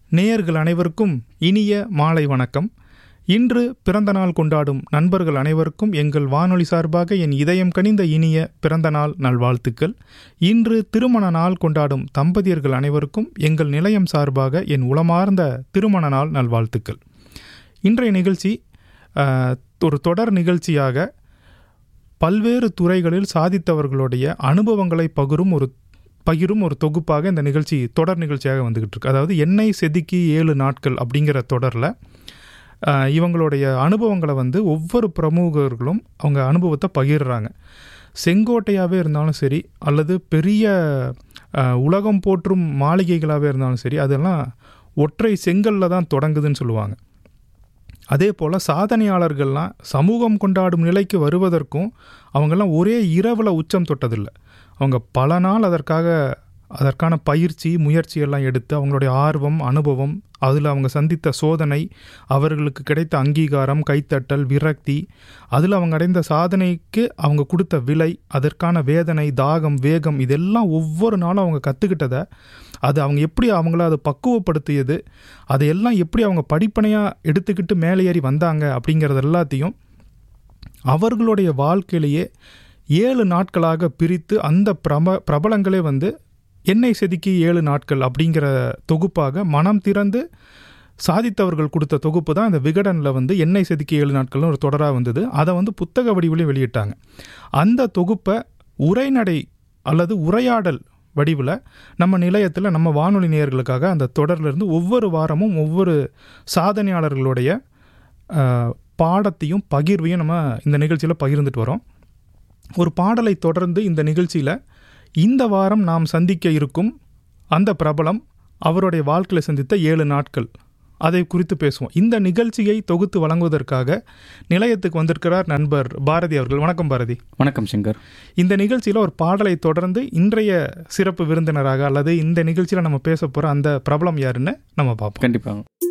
நேயர்கள் அனைவருக்கும் இனிய மாலை வணக்கம் இன்று பிறந்த நாள் கொண்டாடும் நண்பர்கள் அனைவருக்கும் எங்கள் வானொலி சார்பாக என் இதயம் கனிந்த இனிய பிறந்த நாள் நல்வாழ்த்துக்கள் இன்று திருமண நாள் கொண்டாடும் தம்பதியர்கள் அனைவருக்கும் எங்கள் நிலையம் சார்பாக என் உளமார்ந்த திருமண நாள் நல்வாழ்த்துக்கள் இன்றைய நிகழ்ச்சி அஹ், ஒரு தொடர் நிகழ்ச்சியாக பல்வேறு துறைகளில் சாதித்தவர்களுடைய அனுபவங்களை பகிரும் ஒரு பகிரும் ஒரு தொகுப்பாக இந்த நிகழ்ச்சி தொடர் நிகழ்ச்சியாக வந்துகிட்டு இருக்கு அதாவது எண்ணெய் செதுக்கி ஏழு நாட்கள் அப்படிங்கிற தொடரில் ஆஹ், இவங்களுடைய அனுபவங்களை வந்து ஒவ்வொரு பிரமுகர்களும் அவங்க அனுபவத்தை பகிர்றாங்க செங்கோட்டையாகவே இருந்தாலும் சரி அல்லது பெரிய ஆஹ், உலகம் போற்றும் மாளிகைகளாகவே இருந்தாலும் சரி அதெல்லாம் ஒற்றை செங்கல்ல தான் தொடங்குதுன்னு சொல்லுவாங்க அதே போல் சாதனையாளர்கள்லாம் சமூகம் கொண்டாடும் நிலைக்கு வருவதற்கும் அவங்கெல்லாம் ஒரே இரவில் உச்சம் தொட்டதில்லை அவங்க பல நாள் அதற்காக அதற்கான பயிற்சி முயற்சி எல்லாம் எடுத்து அவங்களுடைய ஆர்வம் அனுபவம் அதில் அவங்க சந்தித்த சோதனை அவர்களுக்கு கிடைத்த அங்கீகாரம் கைத்தட்டல் விரக்தி அதில் அவங்க அடைந்த சாதனைக்கு அவங்க கொடுத்த விலை அதற்கான வேதனை தாகம் வேகம் இதெல்லாம் ஒவ்வொரு நாளும் அவங்க கற்றுக்கிட்டதை அது அவங்க எப்படி அவங்கள அதை பக்குவப்படுத்தியது அதையெல்லாம் எப்படி அவங்க படிப்பனையாக எடுத்துக்கிட்டு மேலே ஏறி வந்தாங்க அப்படிங்கிறது எல்லாத்தையும் அவர்களுடைய வாழ்க்கையிலேயே ஏழு நாட்களாக பிரித்து அந்த பிரப பிரபலங்களே வந்து எண்ணெய் செதுக்கி ஏழு நாட்கள் அப்படிங்கிற தொகுப்பாக மனம் திறந்து சாதித்தவர்கள் கொடுத்த தொகுப்பு தான் இந்த விகடனில் வந்து எண்ணெய் செதுக்கி ஏழு நாட்கள்னு ஒரு தொடராக வந்தது அதை வந்து புத்தக வடிவிலையும் வெளியிட்டாங்க அந்த தொகுப்பை உரைநடை அல்லது உரையாடல் வடிவில் நம்ம நிலையத்தில் நம்ம வானொலி நேயர்களுக்காக அந்த தொடர்லேருந்து ஒவ்வொரு வாரமும் ஒவ்வொரு சாதனையாளர்களுடைய அஹ், பாடத்தையும் பகிர்வையும் நம்ம இந்த நிகழ்ச்சியில் பகிர்ந்துட்டு வரோம் ஒரு பாடலை தொடர்ந்து இந்த நிகழ்ச்சியில் இந்த வாரம் நாம் சந்திக்க இருக்கும் அந்த பிரபலம் அவருடைய வாழ்க்கையில் சந்தித்த ஏழு நாட்கள் அதை குறித்து பேசுவோம் இந்த நிகழ்ச்சியை தொகுத்து வழங்குவதற்காக நிலையத்துக்கு வந்திருக்கிறார் நண்பர் பாரதி அவர்கள் வணக்கம் பாரதி வணக்கம் சங்கர் இந்த நிகழ்ச்சியில் ஒரு பாடலை தொடர்ந்து இன்றைய சிறப்பு விருந்தினராக அல்லது இந்த நிகழ்ச்சியில் நம்ம பேச போகிற அந்த பிரபலம் யாருன்னு நம்ம பார்ப்போம் கண்டிப்பாக